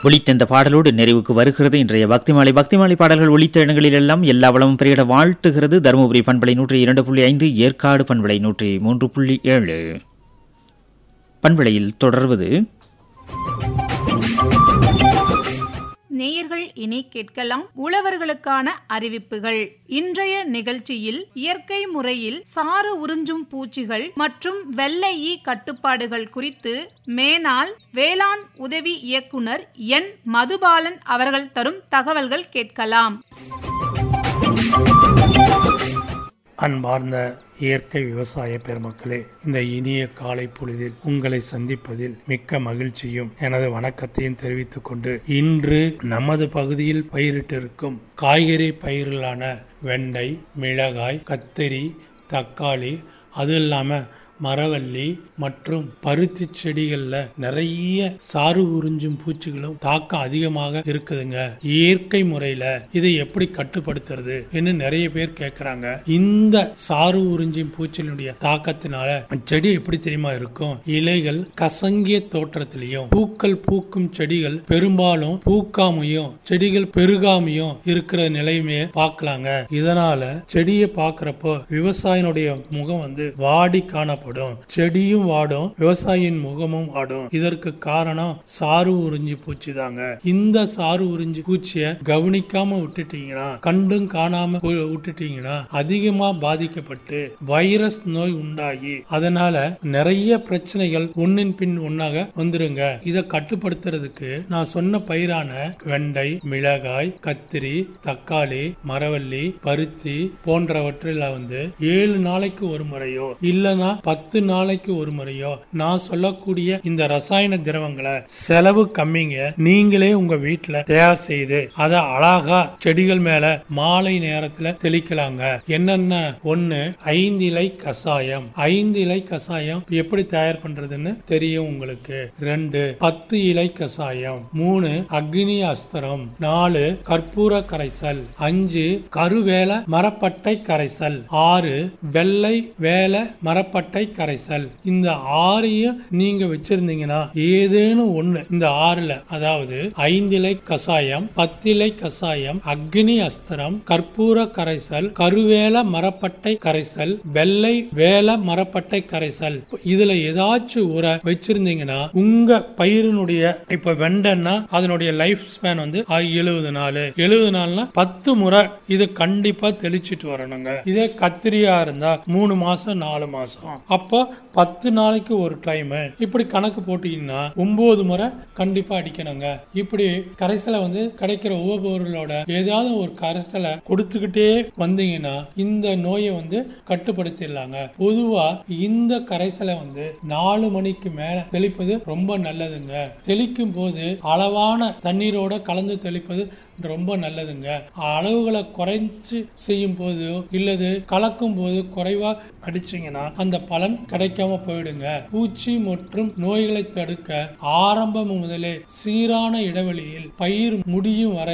ஒலித்த இந்த பாடலோடு நிறைவுக்கு வருகிறது இன்றைய பக்திமாலை பக்திமாலை பாடல்கள் ஒலித்த இடங்களிலெல்லாம் எல்லா வளமும் பெருகிட வாழ்த்துகிறது தருமபுரி பண்பலை நூற்றி இரண்டு புள்ளி ஐந்து ஏற்காடு பண்பலை நூற்றி மூன்று புள்ளி ஏழு பண்பலையில் தொடர்வது நேயர்கள் இனி கேட்கலாம் உழவர்களுக்கான அறிவிப்புகள் இன்றைய நிகழ்ச்சியில் இயற்கை முறையில் சாறு உறிஞ்சும் பூச்சிகள் மற்றும் வெள்ளை ஈ கட்டுப்பாடுகள் குறித்து மேனாள் வேளாண் உதவி இயக்குனர் என் மதுபாலன் அவர்கள் தரும் தகவல்கள் கேட்கலாம் அன்பார்ந்த இயற்கை விவசாய பெருமக்களே இந்த இனிய காலை பொழுதில் உங்களை சந்திப்பதில் மிக்க மகிழ்ச்சியும் எனது வணக்கத்தையும் தெரிவித்துக் கொண்டு இன்று நமது பகுதியில் பயிரிட்டிருக்கும் காய்கறி பயிர்களான வெண்டை மிளகாய் கத்தரி தக்காளி அது இல்லாம மரவள்ளி மற்றும் பருத்தி செடிகள்ல நிறைய சாறு உறிஞ்சும் பூச்சிகளும் தாக்கம் அதிகமாக இருக்குதுங்க இயற்கை முறையில இதை எப்படி கட்டுப்படுத்துறது என்று நிறைய பேர் கேக்குறாங்க இந்த சாறு உறிஞ்சும் பூச்சிகளுடைய தாக்கத்தினால செடி எப்படி தெரியுமா இருக்கும் இலைகள் கசங்கிய தோற்றத்திலையும் பூக்கள் பூக்கும் செடிகள் பெரும்பாலும் பூக்காமையும் செடிகள் பெருகாமையும் இருக்கிற நிலையுமே பார்க்கலாங்க இதனால செடியை பார்க்கறப்போ விவசாயினுடைய முகம் வந்து வாடி காணப்படும் செடியும் வாடும் விவசாயியின் முகமும் வாடும் இதற்கு காரணம் சாறு உறிஞ்சி பூச்சி தாங்க இந்த சாறு உறிஞ்சி பூச்சிய கவனிக்காம விட்டுட்டீங்கன்னா கண்டும் காணாம வு- விட்டுட்டீங்கன்னா அதிகமா பாதிக்கப்பட்டு வைரஸ் நோய் உண்டாகி அதனால நிறைய பிரச்சனைகள் ஒன்னின் பின் ஒன்னாக வந்துருங்க இதை கட்டுப்படுத்துறதுக்கு நான் சொன்ன பயிரான வெண்டை மிளகாய் கத்திரி தக்காளி மரவள்ளி பருத்தி போன்றவற்றில் வந்து ஏழு நாளைக்கு ஒரு முறையோ இல்லனா பத்து நாளைக்கு ஒரு முறையோ நான் சொல்லக்கூடிய இந்த ரசாயன திரவங்களை செலவு கம்மிங்க நீங்களே உங்க வீட்டுல தயார் செய்து அதை அழகா செடிகள் மேல மாலை நேரத்துல தெளிக்கலாங்க என்னென்ன ஒண்ணு ஐந்து இலை கசாயம் ஐந்து இலை கசாயம் எப்படி தயார் பண்றதுன்னு தெரியும் உங்களுக்கு ரெண்டு பத்து இலை கசாயம் மூணு அக்னி அஸ்திரம் நாலு கற்பூர கரைசல் அஞ்சு கருவேல மரப்பட்டை கரைசல் ஆறு வெள்ளை வேல மரப்பட்டை கரைசல் இந்த ஆறையும் நீங்க வச்சிருந்தீங்கன்னா ஏதேனும் ஒண்ணு இந்த ஆறுல அதாவது ஐந்திலை கசாயம் பத்திலை கசாயம் அக்னி அஸ்திரம் கற்பூர கரைசல் கருவேல மரப்பட்டை கரைசல் வெள்ளை வேல மரப்பட்டை கரைசல் இதுல ஏதாச்சும் உரை வச்சிருந்தீங்கன்னா உங்க பயிரினுடைய இப்ப வெண்டைன்னா அதனுடைய லைஃப் ஸ்பேன் வந்து எழுபது நாள் எழுபது நாள்னா பத்து முறை இது கண்டிப்பா தெளிச்சிட்டு வரணுங்க இதே கத்திரியா இருந்தா மூணு மாசம் நாலு மாசம் அப்போ பத்து நாளைக்கு ஒரு டைம் இப்படி கணக்கு போட்டீங்கன்னா ஒன்பது முறை கண்டிப்பா அடிக்கணுங்க இப்படி கரைசலை வந்து கிடைக்கிற உபபொருளோட ஏதாவது ஒரு கரைசலை கொடுத்துக்கிட்டே வந்தீங்கன்னா இந்த நோயை வந்து கட்டுப்படுத்திடலாங்க பொதுவா இந்த கரைசலை வந்து நாலு மணிக்கு மேல தெளிப்பது ரொம்ப நல்லதுங்க தெளிக்கும் போது அளவான தண்ணீரோட கலந்து தெளிப்பது ரொம்ப நல்லதுங்க அளவுகளை குறைச்சு செய்யும் போது இல்லது கலக்கும் போது குறைவா அடிச்சீங்கன்னா அந்த பலன் கிடைக்காம போயிடுங்க பூச்சி மற்றும் நோய்களை தடுக்க ஆரம்பம் முதலே சீரான இடைவெளியில் பயிர் முடியும் வரை